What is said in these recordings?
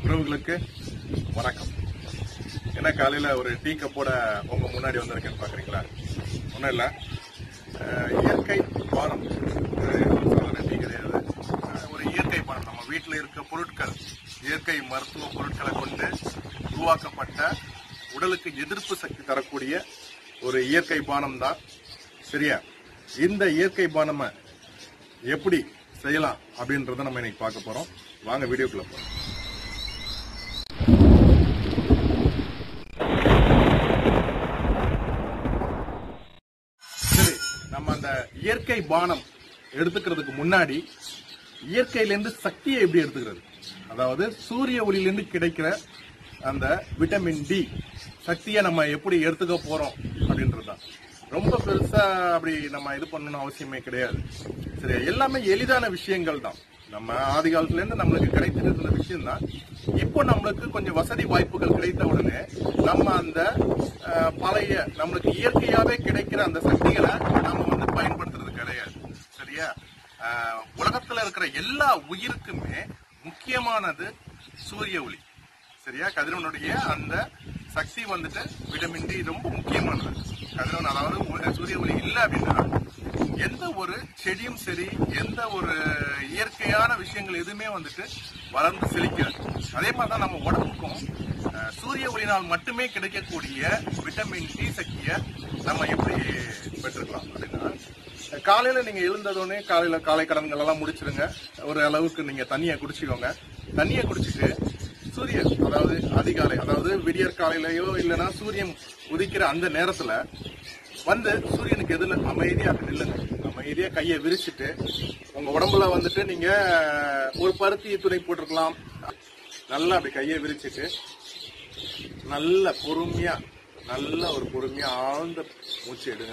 உறவுகளுக்கு வணக்கம் என்ன காலையில ஒரு டீ கப்போட உங்க முன்னாடி வந்திருக்கேன்னு பாக்குறீங்களா ஒன்றும் இல்லை இயற்கை பானம் இது சாதாரண டீ கிடையாது அஹ், ஒரு இயற்கை பானம் நம்ம வீட்டில் இருக்க பொருட்கள் இயற்கை மருத்துவ பொருட்களை கொண்டு உருவாக்கப்பட்ட உடலுக்கு எதிர்ப்பு சக்தி தரக்கூடிய ஒரு இயற்கை பானம் தான் சரியா இந்த இயற்கை பானமை எப்படி செய்யலாம் அப்படின்றத நம்ம இன்னைக்கு பார்க்க போறோம் வாங்க வீடியோக்குள்ள போறோம் சரி நம்ம அந்த இயற்கை பானம் எடுத்துக்கிறதுக்கு முன்னாடி இயற்கையிலேருந்து சக்தியை எப்படி எடுத்துக்கிறது அதாவது சூரிய ஒளியிலேருந்து கிடைக்கிற அந்த விட்டமின் டி சக்தியை நம்ம எப்படி எடுத்துக்க போறோம் அப்படின்றதுதான் ரொம்ப பெருசா அப்படி நம்ம இது பண்ணணும்னு அவசியமே கிடையாது சரி எல்லாமே எளிதான விஷயங்கள் தான் நம்ம ஆதி காலத்துல இருந்து நம்மளுக்கு கிடைத்திட்டு இருந்த விஷயம் தான் இப்போ நம்மளுக்கு கொஞ்சம் வசதி வாய்ப்புகள் கிடைத்த உடனே நம்ம அந்த அஹ், பழைய நம்மளுக்கு இயற்கையாவே கிடைக்கிற அந்த சக்திகளை நம்ம வந்து பயன்படுத்துறது கிடையாது சரியா அஹ், உலகத்துல இருக்கிற எல்லா உயிருக்குமே முக்கியமானது சூரிய ஒளி சரியா கதிரவனுடைய அந்த சக்தி வந்துட்டு விட்டமின் டி ரொம்ப முக்கியமானது கதிரவன் அதாவது ஒ- சூரிய ஒளி இல்லை அப்படின்னா எந்த ஒரு செடியும் சரி எந்த ஒரு இயற்கையான விஷயங்கள் எதுவுமே வந்துட்டு வளர்ந்து செழிக்காது அதே மாதிரி தான் நம்ம உடம்புக்கும் அஹ், சூரிய ஒளினால் மட்டுமே கிடைக்கக்கூடிய விட்டமின் டி சக்தியை நம்ம எப்படி பெற்றுக்கலாம் அப்படின்னா காலையில நீங்க எழுந்ததோடனே காலையில காலை கடன்கள் எல்லாம் முடிச்சிருங்க ஒரு அளவுக்கு நீங்க தண்ணியை குடிச்சுக்கோங்க தண்ணியை குடிச்சிட்டு சூரியன் அதாவது அதிகாலை அதாவது விடியற் காலையிலயோ இல்லைன்னா சூரியன் உதிக்கிற அந்த நேரத்துல வந்து சூரியனுக்கு எதிர அமைதியாக நில்லுங்க அமைதியா கையை விரிச்சிட்டு உங்க உடம்புல வந்துட்டு நீங்க ஒரு பருத்தி துணை போட்டிருக்கலாம் நல்லா அப்படி கையை விரிச்சிட்டு நல்ல பொறுமையா நல்ல ஒரு பொறுமையா ஆழ்ந்த மூச்சு எடுங்க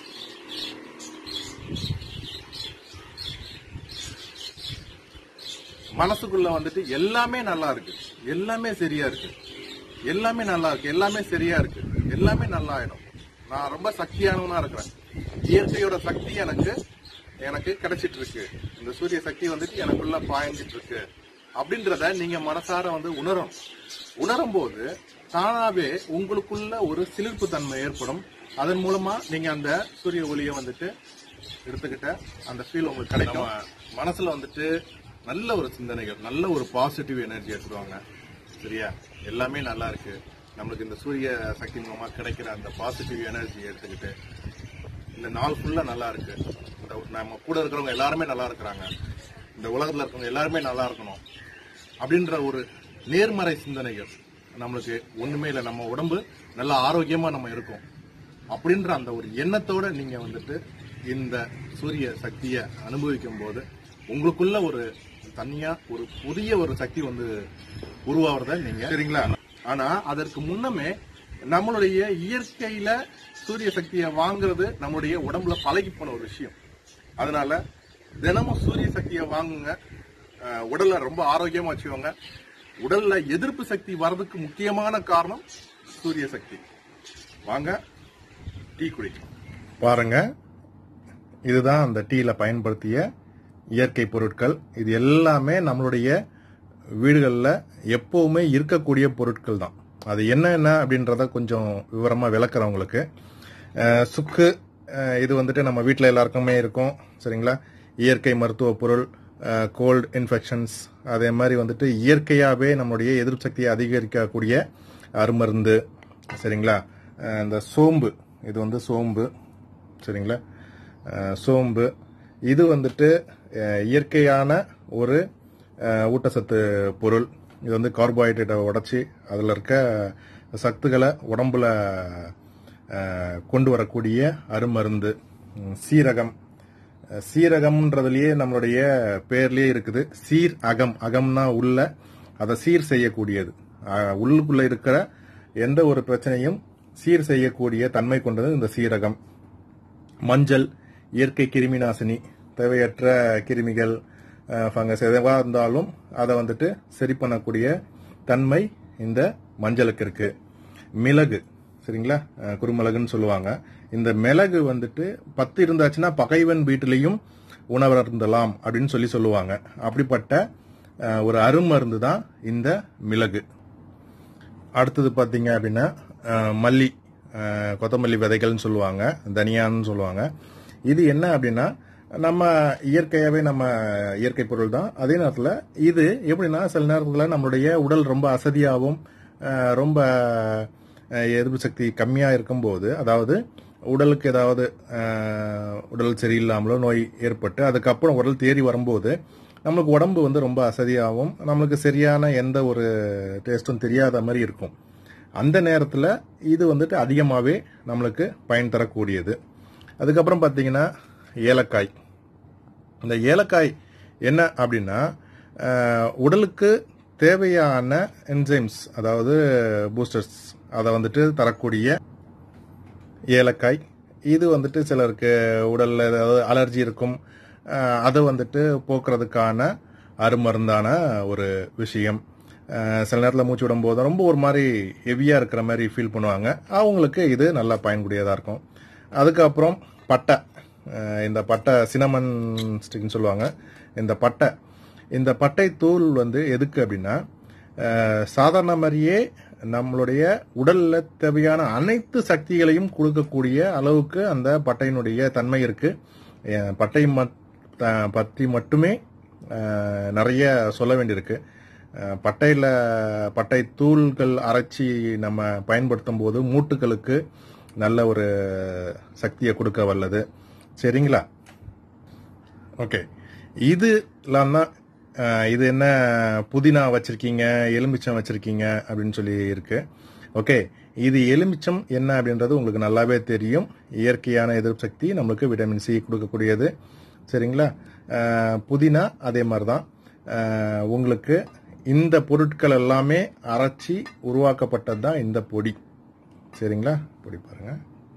மனசுக்குள்ள வந்துட்டு எல்லாமே நல்லா இருக்கு எல்லாமே சரியா இருக்கு எல்லாமே நல்லா இருக்கு எல்லாமே சரியா இருக்கு எல்லாமே நல்லா ஆயிடும் நான் ரொம்ப சக்தியானவனா இருக்கிறேன் இயற்கையோட சக்தி எனக்கு எனக்கு கிடைச்சிட்டு இருக்கு இந்த சூரிய சக்தி வந்துட்டு எனக்குள்ள பாய்ஞ்சிட்டு இருக்கு அப்படின்றத நீங்க மனசார வந்து உணரணும் உணரும் போது தானாவே உங்களுக்குள்ள ஒரு சிலிர்ப்பு தன்மை ஏற்படும் அதன் மூலமா நீங்க அந்த சூரிய ஒளியை வந்துட்டு எடுத்துக்கிட்ட அந்த ஃபீல் உங்களுக்கு கிடைக்கும் மனசுல வந்துட்டு நல்ல ஒரு சிந்தனைகள் நல்ல ஒரு பாசிட்டிவ் எனர்ஜி எடுத்துருவாங்க சரியா எல்லாமே நல்லா இருக்கு நம்மளுக்கு இந்த சூரிய சக்தி மூலமா கிடைக்கிற அந்த பாசிட்டிவ் எனர்ஜி எடுத்துக்கிட்டு இந்த நாள் ஃபுல்லா நல்லா இருக்கு இந்த நம்ம கூட இருக்கிறவங்க எல்லாருமே நல்லா இருக்கிறாங்க இந்த உலகத்துல இருக்கவங்க எல்லாருமே நல்லா இருக்கணும் அப்படின்ற ஒரு நேர்மறை சிந்தனைகள் நம்மளுக்கு ஒண்ணுமே இல்லை நம்ம உடம்பு நல்ல ஆரோக்கியமா நம்ம இருக்கோம் அப்படின்ற அந்த ஒரு எண்ணத்தோட நீங்க வந்துட்டு இந்த சூரிய சக்தியை அனுபவிக்கும் போது உங்களுக்குள்ள ஒரு தனியா ஒரு புதிய ஒரு சக்தி வந்து உருவாகிறத நீங்க சரிங்களா ஆனா அதற்கு முன்னமே நம்மளுடைய இயற்கையில சூரிய சக்தியை வாங்குறது நம்மளுடைய உடம்புல பழகி போன ஒரு விஷயம் அதனால தினமும் சூரிய சக்தியை வாங்குங்க அஹ், உடலை ரொம்ப ஆரோக்கியமா வச்சுக்கோங்க உடல்ல எதிர்ப்பு சக்தி வர்றதுக்கு முக்கியமான காரணம் சூரிய சக்தி வாங்க டீ குடிக்கலாம் பாருங்க இதுதான் அந்த டீல பயன்படுத்திய இயற்கை பொருட்கள் இது எல்லாமே நம்மளுடைய வீடுகளில் எப்பவுமே இருக்கக்கூடிய பொருட்கள் தான் அது என்ன என்ன அப்படின்றத கொஞ்சம் விவரமா விளக்குறேன் உங்களுக்கு அஹ், சுக்கு அஹ், இது வந்துட்டு நம்ம வீட்டில் எல்லாருக்குமே இருக்கும் சரிங்களா இயற்கை மருத்துவ பொருள் கோல்டு இன்ஃபெக்ஷன்ஸ் அதே மாதிரி வந்துட்டு இயற்கையாகவே நம்மளுடைய எதிர்ப்பு சக்தியை அதிகரிக்கக்கூடிய அருமருந்து சரிங்களா அஹ், இந்த சோம்பு இது வந்து சோம்பு சரிங்களா அஹ், சோம்பு இது வந்துட்டு அஹ், இயற்கையான ஒரு அஹ், ஊட்டச்சத்து பொருள் இது வந்து கார்போஹைட்ரேட்டை உடைச்சி அதில் இருக்க சத்துக்களை உடம்புல அஹ், கொண்டு வரக்கூடிய அருமருந்து ம், சீரகம் அஹ், சீரகம்ன்றதுலயே நம்மளுடைய பேர்லயே இருக்குது சீர் அகம் அகம்னா உள்ள அதை சீர் செய்யக்கூடியது அஹ், உள்ளுக்குள்ள இருக்கிற எந்த ஒரு பிரச்சனையும் சீர் செய்யக்கூடிய தன்மை கொண்டது இந்த சீரகம் மஞ்சள் இயற்கை கிருமி நாசினி தேவையற்ற கிருமிகள் ஃபங்கஸ் எதுவாக இருந்தாலும் அதை வந்துட்டு சரி பண்ணக்கூடிய தன்மை இந்த மஞ்சளுக்கு இருக்கு மிளகு சரிங்களா அஹ், குருமிளகுன்னு சொல்லுவாங்க இந்த மிளகு வந்துட்டு பத்து இருந்தாச்சுன்னா பகைவன் வீட்டிலையும் உணவருந்தலாம் அப்படின்னு சொல்லி சொல்லுவாங்க அப்படிப்பட்ட அஹ், ஒரு அருமருந்து தான் இந்த மிளகு அடுத்தது பார்த்தீங்க அப்படின்னா அஹ், மல்லி அஹ், கொத்தமல்லி விதைகள்னு சொல்லுவாங்க தனியான்னு சொல்லுவாங்க இது என்ன அப்படின்னா நம்ம இயற்கையாகவே நம்ம இயற்கை பொருள் தான் அதே நேரத்தில் இது எப்படின்னா சில நேரத்தில் நம்மளுடைய உடல் ரொம்ப அசதியாகவும் அஹ், ரொம்ப அஹ், எதிர்ப்பு சக்தி கம்மியாக இருக்கும்போது அதாவது உடலுக்கு ஏதாவது அஹ், உடல் சரியில்லாமலோ நோய் ஏற்பட்டு அதுக்கப்புறம் உடல் தேறி வரும்போது நம்மளுக்கு உடம்பு வந்து ரொம்ப அசதியாகவும் நம்மளுக்கு சரியான எந்த ஒரு டேஸ்ட்டும் தெரியாத மாதிரி இருக்கும் அந்த நேரத்தில் இது வந்துட்டு அதிகமாகவே நம்மளுக்கு பயன் தரக்கூடியது அதுக்கப்புறம் பார்த்தீங்கன்னா ஏலக்காய் இந்த ஏலக்காய் என்ன அப்படின்னா அஹ், உடலுக்கு தேவையான என்சைம்ஸ் அதாவது பூஸ்டர்ஸ் அதை வந்துட்டு தரக்கூடிய ஏலக்காய் இது வந்துட்டு சிலருக்கு உடலில் ஏதாவது அலர்ஜி இருக்கும் அஹ், அதை வந்துட்டு போக்குறதுக்கான அருமருந்தான ஒரு விஷயம் அஹ், சில நேரத்தில் மூச்சு விடும்போது ரொம்ப ஒரு மாதிரி ஹெவியாக இருக்கிற மாதிரி ஃபீல் பண்ணுவாங்க அவங்களுக்கு இது நல்லா பயன்படுத்தியதாக இருக்கும் அதுக்கப்புறம் பட்டை அஹ், இந்த பட்டை சினமன் ஸ்டிக்னு சொல்லுவாங்க இந்த பட்டை இந்த பட்டை தூள் வந்து எதுக்கு அப்படின்னா அஹ், சாதாரண மாதிரியே நம்மளுடைய உடல்ல தேவையான அனைத்து சக்திகளையும் கொடுக்கக்கூடிய அளவுக்கு அந்த பட்டையினுடைய தன்மை இருக்கு அஹ், பட்டை மட்- த- பற்றி மட்டுமே அஹ், நிறைய சொல்ல வேண்டியிருக்கு அஹ், பட்டையில பட்டை தூள்கள் அரைச்சி நம்ம பயன்படுத்தும் போது மூட்டுகளுக்கு நல்ல ஒரு சக்தியை கொடுக்க வல்லது சரிங்களா ஓகே இதுலாம் தான் அஹ், இது என்ன புதினா வச்சிருக்கீங்க எலுமிச்சம் வச்சிருக்கீங்க அப்படின்னு சொல்லி இருக்கு ஓகே இது எலுமிச்சம் என்ன அப்படின்றது உங்களுக்கு நல்லாவே தெரியும் இயற்கையான எதிர்ப்பு சக்தி நம்மளுக்கு விட்டமின் சி கொடுக்கக்கூடியது சரிங்களா அஹ், புதினா அதே மாதிரி தான் அஹ், உங்களுக்கு இந்த பொருட்கள் எல்லாமே அரைச்சி உருவாக்கப்பட்டது தான் இந்த பொடி சரிங்களா பொடி பாருங்க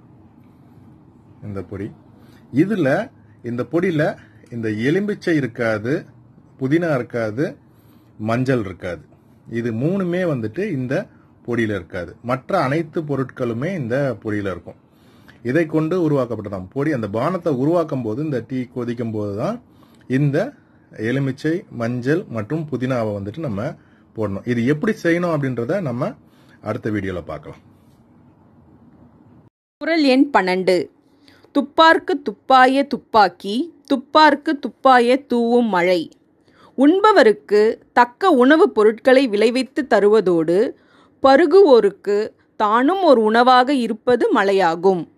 இந்த பொடி இதுல இந்த பொடியில இந்த எலும்பிச்சை இருக்காது புதினா இருக்காது மஞ்சள் இருக்காது இது மூணுமே வந்துட்டு இந்த பொடியில இருக்காது மற்ற அனைத்து பொருட்களுமே இந்த பொடியில இருக்கும் இதை கொண்டு உருவாக்கப்பட்டதாம் பொடி அந்த பானத்தை உருவாக்கும் போது இந்த டீ கொதிக்கும் போது தான் இந்த எலுமிச்சை மஞ்சள் மற்றும் புதினாவை வந்துட்டு நம்ம போடணும் இது எப்படி செய்யணும் அப்படின்றத நம்ம அடுத்த வீடியோல பார்க்கலாம் குரல் எண் பன்னெண்டு துப்பார்க்கு துப்பாய துப்பாக்கி துப்பார்க்கு துப்பாய தூவும் மழை உண்பவருக்கு தக்க உணவுப் பொருட்களை விளைவித்து தருவதோடு பருகுவோருக்கு தானும் ஒரு உணவாக இருப்பது மழையாகும்